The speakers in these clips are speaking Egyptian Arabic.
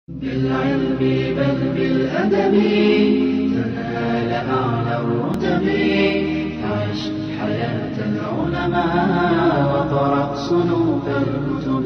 بالعلم بل بالأدب تنال أعلى الرتب عش حياة العلماء وقرأ صنوف الكتب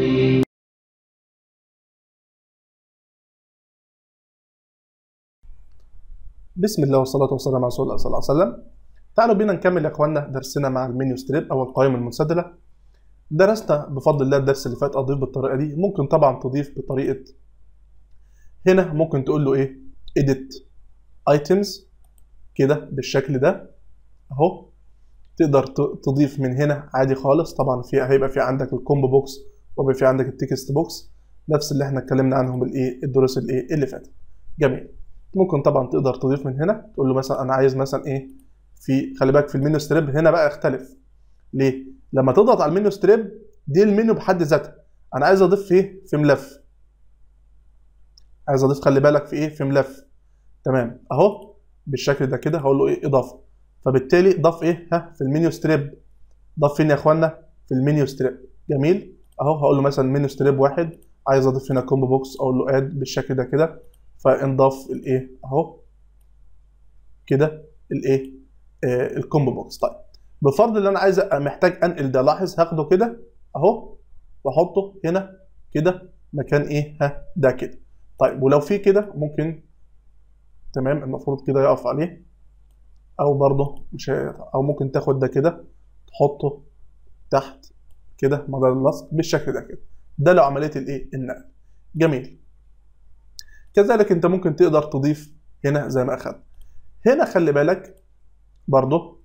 بسم الله والصلاة والسلام على رسول الله صلى الله عليه وسلم تعالوا بينا نكمل يا اخوانا درسنا مع المنيو ستريب او القائمة المنسدلة درسنا بفضل الله الدرس اللي فات اضيف بالطريقة دي ممكن طبعا تضيف بطريقة هنا ممكن تقول له ايه edit items كده بالشكل ده اهو تقدر ت- تضيف من هنا عادي خالص طبعا في هيبقى في عندك الكومبو بوكس ويبقى في عندك التكست بوكس نفس اللي احنا اتكلمنا عنهم الايه الدروس الايه اللي فاتت جميل ممكن طبعا تقدر تضيف من هنا تقول له مثلا انا عايز مثلا ايه في خلي بالك في المنيو ستريب هنا بقى اختلف ليه لما تضغط على المنيو ستريب دي المنيو بحد ذاتها انا عايز اضيف في ايه في ملف عايز اضيف خلي بالك في ايه في ملف تمام اهو بالشكل ده كده هقول له ايه اضافه فبالتالي ضاف ايه ها في المنيو ستريب ضاف فين يا اخوانا في المنيو ستريب جميل اهو هقول له مثلا منيو ستريب واحد عايز اضيف هنا كومبو بوكس اقول له اد بالشكل ده كده فانضاف الايه اهو كده الايه آه الكومبو بوكس طيب بفرض ان انا عايز أ- محتاج انقل ده لاحظ هاخده كده اهو واحطه هنا كده مكان ايه ها ده كده طيب ولو في كده ممكن تمام المفروض كده يقف عليه او برضه مش هي- او ممكن تاخد ده كده تحطه تحت كده مدار اللصق بالشكل ده كده ده لو عمليه الايه النقل جميل كذلك انت ممكن تقدر تضيف هنا زي ما اخذت هنا خلي بالك برضه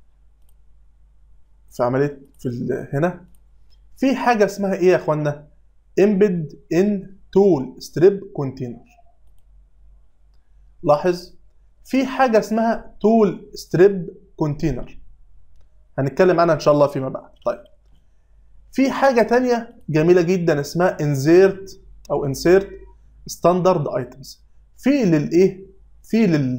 في عمليه في ال- هنا في حاجه اسمها ايه يا اخوانا embed in tool strip container لاحظ في حاجه اسمها tool strip container هنتكلم عنها ان شاء الله فيما بعد طيب في حاجه تانية جميله جدا اسمها insert او insert standard items في للايه في لل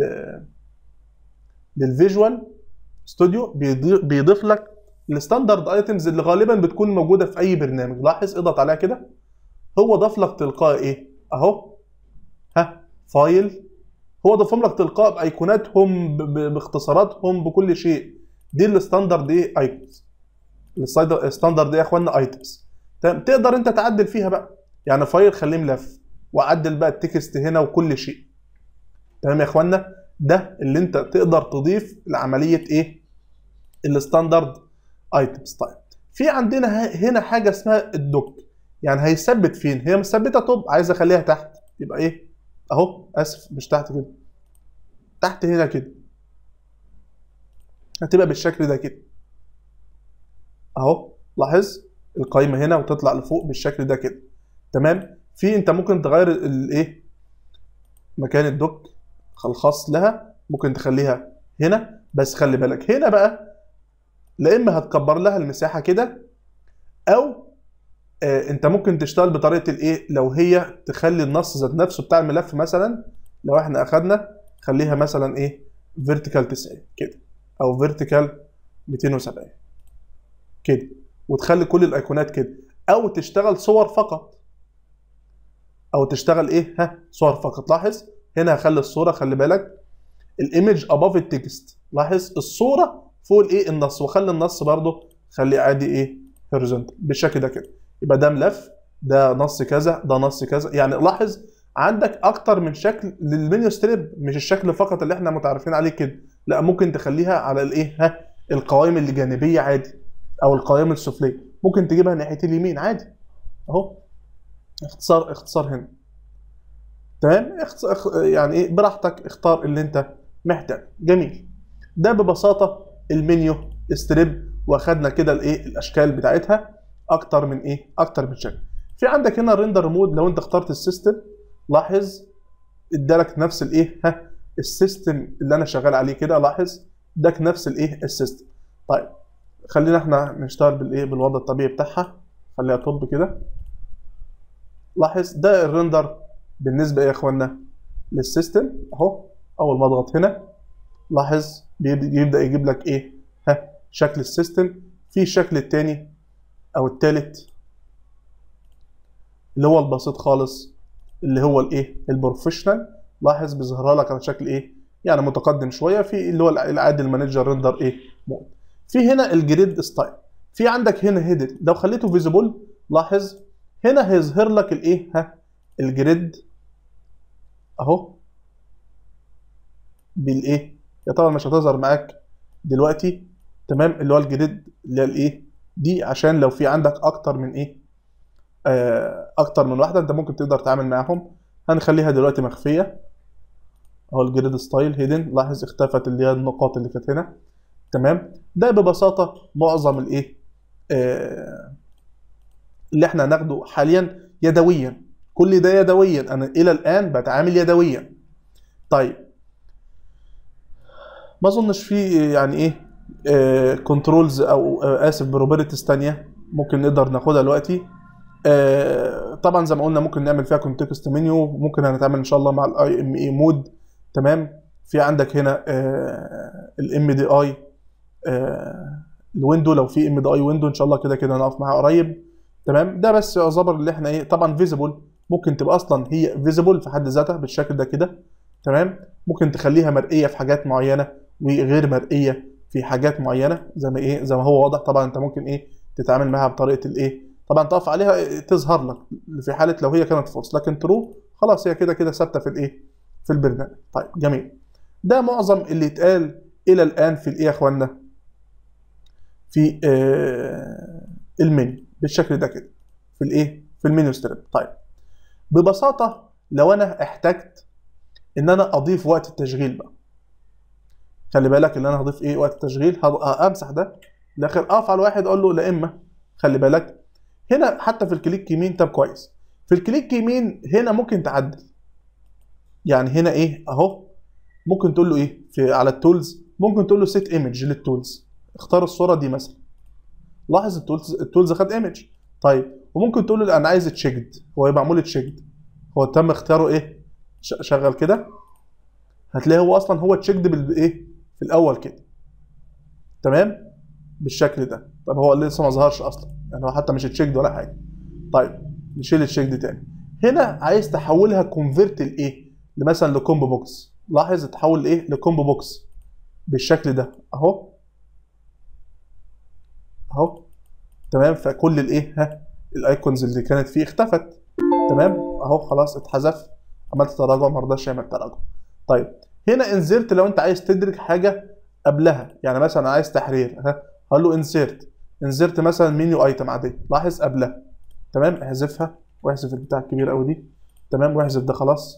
للفيجوال ستوديو بيضيف, بيضيف لك الستاندرد ايتمز اللي غالبا بتكون موجوده في اي برنامج لاحظ اضغط عليها كده هو ضاف لك تلقائي ايه اهو ها فايل هو ضافهم لك تلقائي بايقوناتهم ب- ب- باختصاراتهم بكل شيء دي الستاندرد ايه ايتمز الستاندرد ايه يا اخوانا ايتمز تمام تقدر انت تعدل فيها بقى يعني فايل خليه ملف وعدل بقى التكست هنا وكل شيء تمام يا اخوانا ده اللي انت تقدر تضيف لعمليه ايه الستاندرد ايتمز طيب في عندنا ه- هنا حاجه اسمها الدوك يعني هيثبت فين هي مثبته توب عايز اخليها تحت يبقى ايه اهو اسف مش تحت كده تحت هنا كده هتبقى بالشكل ده كده اهو لاحظ القايمه هنا وتطلع لفوق بالشكل ده كده تمام في انت ممكن تغير الايه مكان الدوك الخاص لها ممكن تخليها هنا بس خلي بالك هنا بقى لا اما هتكبر لها المساحه كده او آه انت ممكن تشتغل بطريقه الايه لو هي تخلي النص ذات نفسه بتاع الملف مثلا لو احنا اخدنا خليها مثلا ايه فيرتيكال 90 كده او فيرتيكال 270 كده وتخلي كل الايقونات كده او تشتغل صور فقط او تشتغل ايه ها صور فقط لاحظ هنا هخلي الصوره خلي بالك الايمج اباف التكست لاحظ الصوره فوق الايه النص وخلي النص برضه خليه عادي ايه هوريزونتال بالشكل ده كده يبقى ده ملف ده نص كذا ده نص كذا يعني لاحظ عندك اكتر من شكل للمنيو ستريب مش الشكل فقط اللي احنا متعرفين عليه كده لا ممكن تخليها على الايه ها القوائم اللي جانبيه عادي او القوائم السفليه ممكن تجيبها ناحيه اليمين عادي اهو اختصار اختصار هنا تمام اخت- اخ- يعني ايه براحتك اختار اللي انت محتاج جميل ده ببساطه المنيو ستريب واخدنا كده الايه الاشكال بتاعتها اكتر من ايه اكتر من شكل في عندك هنا الريندر مود لو انت اخترت السيستم لاحظ ادالك نفس الايه ها السيستم اللي انا شغال عليه كده لاحظ اداك نفس الايه السيستم طيب خلينا احنا نشتغل بالايه بالوضع الطبيعي بتاعها خليها توب كده لاحظ ده الريندر بالنسبه ايه يا اخوانا للسيستم اهو اول ما اضغط هنا لاحظ بيبدا يبدأ يجيب لك ايه ها شكل السيستم في الشكل الثاني او الثالث اللي هو البسيط خالص اللي هو الايه البروفيشنال لاحظ بيظهرها لك على شكل ايه يعني متقدم شويه في اللي هو العادي المانجر ريندر ايه مود في هنا الجريد ستايل في عندك هنا هيدن لو خليته فيزيبل لاحظ هنا هيظهر لك الايه ها الجريد اهو بالايه يا طبعا مش هتظهر معاك دلوقتي تمام اللي هو الجريد اللي هي الايه دي عشان لو في عندك اكتر من ايه آه اكتر من واحده انت ممكن تقدر تتعامل معاهم هنخليها دلوقتي مخفيه اهو الجريد ستايل هيدن لاحظ اختفت اللي هي النقاط اللي كانت هنا تمام ده ببساطه معظم الايه آه اللي احنا هناخده حاليا يدويا كل ده يدويا انا الى الان بتعامل يدويا طيب ما اظنش في يعني ايه كنترولز او آه اسف بروبرتيز تانية ممكن نقدر ناخدها دلوقتي آه طبعا زي ما قلنا ممكن نعمل فيها كونتكست منيو ممكن هنتعامل ان شاء الله مع الاي ام اي مود تمام في عندك هنا الام دي اي الويندو لو في ام دي اي ويندو ان شاء الله كده كده هنقف معاها قريب تمام ده بس يعتبر اللي احنا ايه طبعا فيزيبل ممكن تبقى اصلا هي فيزيبل في حد ذاتها بالشكل ده كده تمام ممكن تخليها مرئيه في حاجات معينه وغير مرئيه في حاجات معينه زي ما ايه زي ما هو واضح طبعا انت ممكن ايه تتعامل معاها بطريقه الايه طبعا تقف عليها تظهر لك في حاله لو هي كانت فولس لكن ترو خلاص هي كده كده ثابته في الايه في البرنامج طيب جميل ده معظم اللي اتقال الى الان في الايه يا اخوانا في آه المنيو بالشكل ده كده في الايه في المنيو ستريب طيب ببساطه لو انا احتجت ان انا اضيف وقت التشغيل بقى خلي بالك ان انا هضيف ايه وقت التشغيل امسح ده الاخر اقف على واحد اقول له لا اما خلي بالك هنا حتى في الكليك يمين طب كويس في الكليك يمين هنا ممكن تعدل يعني هنا ايه اهو ممكن تقول له ايه في على التولز ممكن تقول له سيت ايمج للتولز اختار الصوره دي مثلا لاحظ التولز التولز خد ايمج طيب وممكن تقول له انا عايز تشيكد هو يبقى معمول تشيكد هو تم اختياره ايه شغل كده هتلاقي هو اصلا هو تشيكد بالايه في الاول كده تمام بالشكل ده طب هو لسه ما ظهرش اصلا يعني هو حتى مش تشيكد ولا حاجه طيب نشيل التشيكد تاني هنا عايز تحولها كونفرت لايه مثلا لكومبو بوكس لاحظ تحول لايه لكومبو بوكس بالشكل ده اهو اهو تمام فكل الايه ها الايكونز اللي كانت فيه اختفت تمام اهو خلاص اتحذف عملت تراجع ما رضاش يعمل تراجع طيب هنا انزرت لو انت عايز تدرك حاجه قبلها يعني مثلا عايز تحرير ها هقول له انسيرت انسيرت مثلا منيو ايتم عاديه لاحظ قبلها تمام احذفها واحذف البتاع الكبير قوي دي تمام واحذف ده خلاص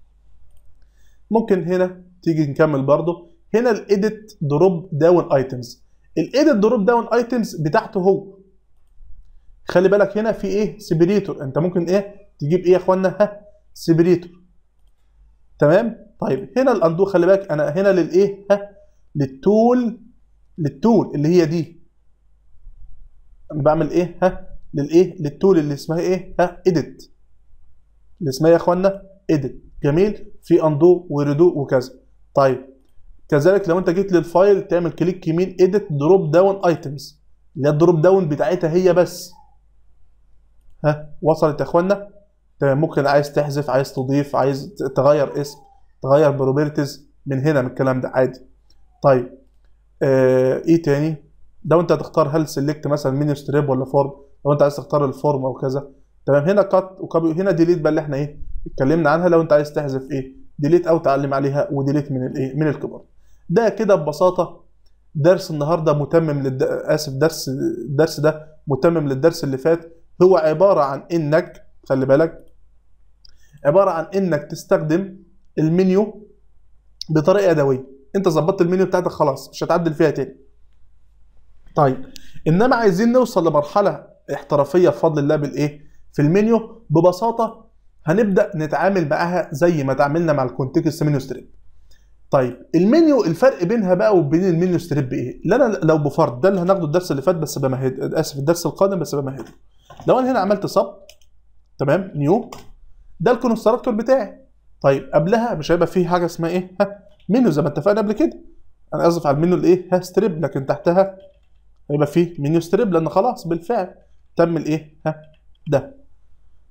ممكن هنا تيجي نكمل برضو هنا الايديت دروب داون ايتمز الايديت دروب داون ايتمز بتاعته هو خلي بالك هنا في ايه سيبريتور انت ممكن ايه تجيب ايه يا اخوانا ها سيبريتور تمام طيب هنا الاندو خلي بالك انا هنا للايه ها للتول للتول اللي هي دي انا بعمل ايه ها للايه للتول اللي اسمها ايه ها اديت اللي اسمها يا اخوانا اديت جميل في اندو وريدو وكذا طيب كذلك لو انت جيت للفايل تعمل كليك يمين اديت دروب داون ايتمز اللي هي الدروب داون بتاعتها هي بس ها وصلت يا اخوانا تمام ممكن عايز تحذف عايز تضيف عايز تغير اسم تغير بروبرتيز من هنا من الكلام ده عادي طيب آه ايه تاني لو انت هتختار هل سيلكت مثلا منيو ستريب ولا فورم لو انت عايز تختار الفورم او كذا تمام هنا كات وكوبي هنا ديليت بقى اللي احنا ايه اتكلمنا عنها لو انت عايز تحذف ايه ديليت او تعلم عليها وديليت من الايه من الكيبورد ده كده ببساطه درس النهارده متمم للد... اسف درس الدرس ده متمم للدرس اللي فات هو عباره عن انك خلي بالك عباره عن انك تستخدم المنيو بطريقه يدويه انت ظبطت المنيو بتاعتك خلاص مش هتعدل فيها تاني طيب انما عايزين نوصل لمرحله احترافيه بفضل الله بالايه في المنيو ببساطه هنبدا نتعامل معاها زي ما تعاملنا مع الكونتكست منيو ستريب طيب المنيو الفرق بينها بقى وبين المنيو ستريب ايه اللي انا لو بفرض ده اللي هناخده الدرس اللي فات بس بمهد اسف الدرس القادم بس بمهده لو انا هنا عملت صب تمام نيو ده الكونستراكتور بتاعي طيب قبلها مش هيبقى فيه حاجه اسمها ايه ها منيو زي ما اتفقنا قبل كده انا اسف على المنيو الايه ها ستريب لكن تحتها هيبقى فيه منيو ستريب لان خلاص بالفعل تم الايه ها ده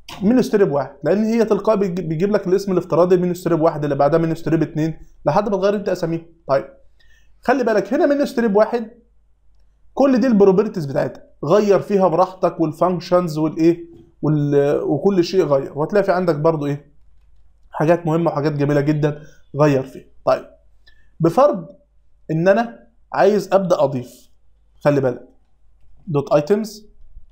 منيو ستريب واحد لان هي تلقائي بيجي- بيجيب لك الاسم الافتراضي منيو ستريب واحد اللي بعدها منيو ستريب اتنين لحد ما تغير انت اساميهم طيب خلي بالك هنا منيو ستريب واحد كل دي البروبرتيز بتاعتها غير فيها براحتك والفانكشنز والايه وال... وكل شيء غير وهتلاقي في عندك برضو ايه حاجات مهمه وحاجات جميله جدا غير فيها طيب بفرض ان انا عايز ابدا اضيف خلي بالك دوت ايتمز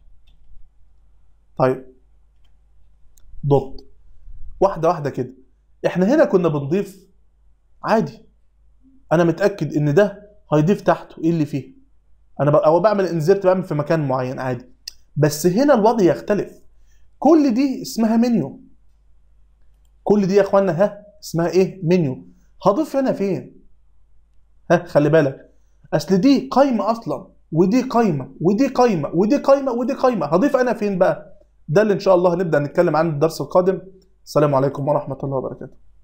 طيب دوت واحده واحده كده احنا هنا كنا بنضيف عادي انا متاكد ان ده هيضيف تحته ايه اللي فيه انا ب... او بعمل انزرت بعمل في مكان معين عادي بس هنا الوضع يختلف كل دي اسمها منيو كل دي يا اخوانا ها اسمها ايه منيو هضيف هنا فين ها خلي بالك اصل دي قايمه اصلا ودي قايمه ودي قايمه ودي قايمه ودي قايمه هضيف انا فين بقى ده اللي ان شاء الله هنبدا نتكلم عنه الدرس القادم السلام عليكم ورحمه الله وبركاته